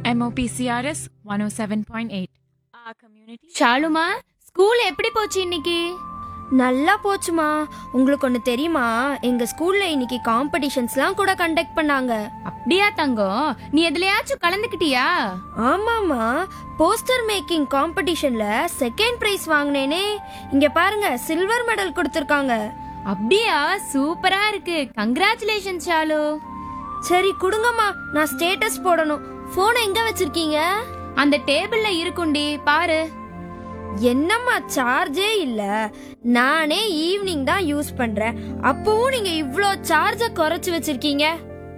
MOPCRS 107.8. Our community. ஷாலுமா school எப்படி போச்சு இன்னைக்கு நல்லா போச்சுமா உங்களுக்கு ஒன்று தெரியுமா எங்க ஸ்கூல்ல இன்னைக்கு காம்படிஷன்ஸ்லாம் கூட கண்டக்ட் பண்ணாங்க அப்படியா தங்கம் நீ எதுலயாச்சும் கலந்துக்கிட்டியா ஆமாமா போஸ்டர் மேக்கிங் காம்படிஷன்ல செகண்ட் பிரைஸ் வாங்கினேனே இங்க பாருங்க சில்வர் மெடல் கொடுத்துருக்காங்க அப்படியா சூப்பரா இருக்கு கங்க்ராச்சுலேஷன் ஷாலு சரி கொடுங்கம்மா நான் ஸ்டேட்டஸ் போடணும் போனை எங்க வச்சிருக்கீங்க அந்த டேபிள்ல இருக்குண்டி பாரு என்னம்மா சார்ஜே இல்ல நானே ஈவினிங் தான் யூஸ் பண்றேன் அப்பவும் நீங்க இவ்ளோ சார்ஜ குறைச்சு வச்சிருக்கீங்க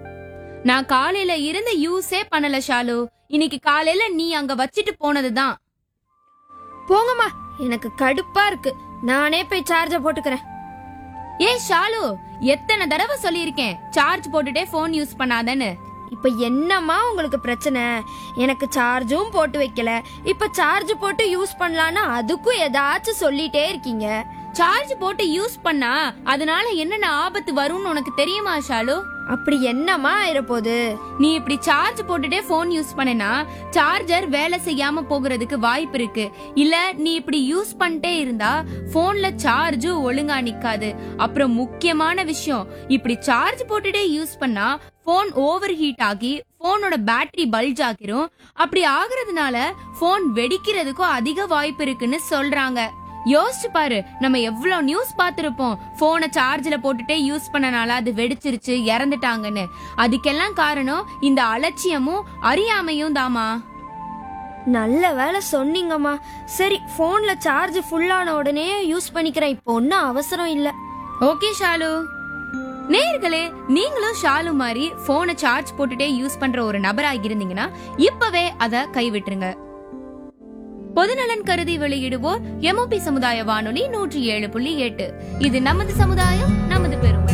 நான் காலையில இருந்து யூஸே பண்ணல ஷாலு இன்னைக்கு காலையில நீ அங்க வச்சிட்டு போனதுதான் போங்கம்மா எனக்கு கடுப்பா இருக்கு நானே போய் சார்ஜ போட்டுக்கிறேன் ஏ ஷாலு எத்தனை தடவை சொல்லியிருக்கேன் சார்ஜ் போட்டுட்டே போன் யூஸ் பண்ணாதன்னு இப்ப என்னம்மா உங்களுக்கு பிரச்சனை எனக்கு சார்ஜும் போட்டு வைக்கல இப்ப சார்ஜ் போட்டு யூஸ் பண்ணலான்னா அதுக்கும் ஏதாச்சும் சொல்லிட்டே இருக்கீங்க சார்ஜ் போட்டு யூஸ் பண்ணா அதனால என்னென்ன ஆபத்து வரும்னு உனக்கு தெரியுமா ஷாலு அப்படி என்னம்மா ஆயிரப்போகுது நீ இப்படி சார்ஜ் போட்டுட்டே போன் யூஸ் பண்ணனா சார்ஜர் வேலை செய்யாம போகிறதுக்கு வாய்ப்பு இருக்கு இல்ல நீ இப்படி யூஸ் பண்ணிட்டே இருந்தா போன்ல சார்ஜ் ஒழுங்கா நிக்காது அப்புறம் முக்கியமான விஷயம் இப்படி சார்ஜ் போட்டுட்டே யூஸ் பண்ணா போன் ஓவர் ஹீட் ஆகி போனோட பேட்டரி பல்ஜ் ஆகிரும் அப்படி ஆகுறதுனால போன் வெடிக்கிறதுக்கும் அதிக வாய்ப்பு இருக்குன்னு சொல்றாங்க யோசிச்சு பாரு நம்ம எவ்வளவு நியூஸ் பார்த்திருப்போம் போனை சார்ஜ்ல போட்டுட்டே யூஸ் பண்ணனால அது வெடிச்சிருச்சு இறந்துட்டாங்கன்னு அதுக்கெல்லாம் காரணம் இந்த அலட்சியமும் அறியாமையும் தாமா நல்ல வேலை சொன்னீங்கம்மா சரி போன்ல சார்ஜ் ஃபுல்லான உடனே யூஸ் பண்ணிக்கிறேன் இப்போ ஒன்றும் அவசரம் இல்ல ஓகே ஷாலு நேர்களே நீங்களும் ஷாலு மாதிரி போனை சார்ஜ் போட்டுட்டே யூஸ் பண்ற ஒரு நபரா இருந்தீங்கன்னா இப்பவே அத கைவிட்டுருங்க பொதுநலன் கருதி வெளியிடுவோர் எம்ஓபி சமுதாய வானொலி நூற்றி ஏழு புள்ளி எட்டு இது நமது சமுதாயம் நமது பெருமை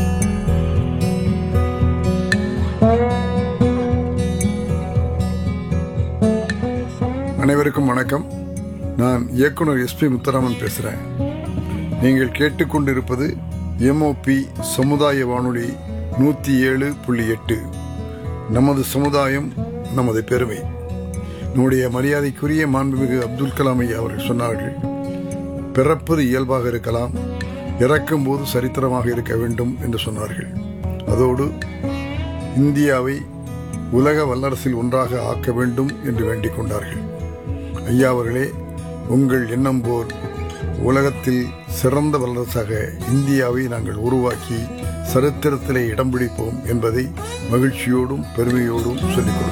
அனைவருக்கும் வணக்கம் நான் இயக்குனர் எஸ்பி முத்தராமன் பேசுகிறேன் நீங்கள் கேட்டுக்கொண்டிருப்பது எம்ஓபி சமுதாய வானொலி நூற்றி ஏழு புள்ளி எட்டு நமது சமுதாயம் நமது பெருமை நம்முடைய மரியாதைக்குரிய மாண்புமிகு அப்துல் கலாம் ஐயா அவர்கள் சொன்னார்கள் பிறப்பது இயல்பாக இருக்கலாம் இறக்கும் போது சரித்திரமாக இருக்க வேண்டும் என்று சொன்னார்கள் அதோடு இந்தியாவை உலக வல்லரசில் ஒன்றாக ஆக்க வேண்டும் என்று வேண்டிக் கொண்டார்கள் ஐயா அவர்களே உங்கள் எண்ணம் போல் உலகத்தில் சிறந்த வல்லரசாக இந்தியாவை நாங்கள் உருவாக்கி சரித்திரத்திலே இடம் பிடிப்போம் என்பதை மகிழ்ச்சியோடும் பெருமையோடும் சொல்லிக் கொள்கிறேன்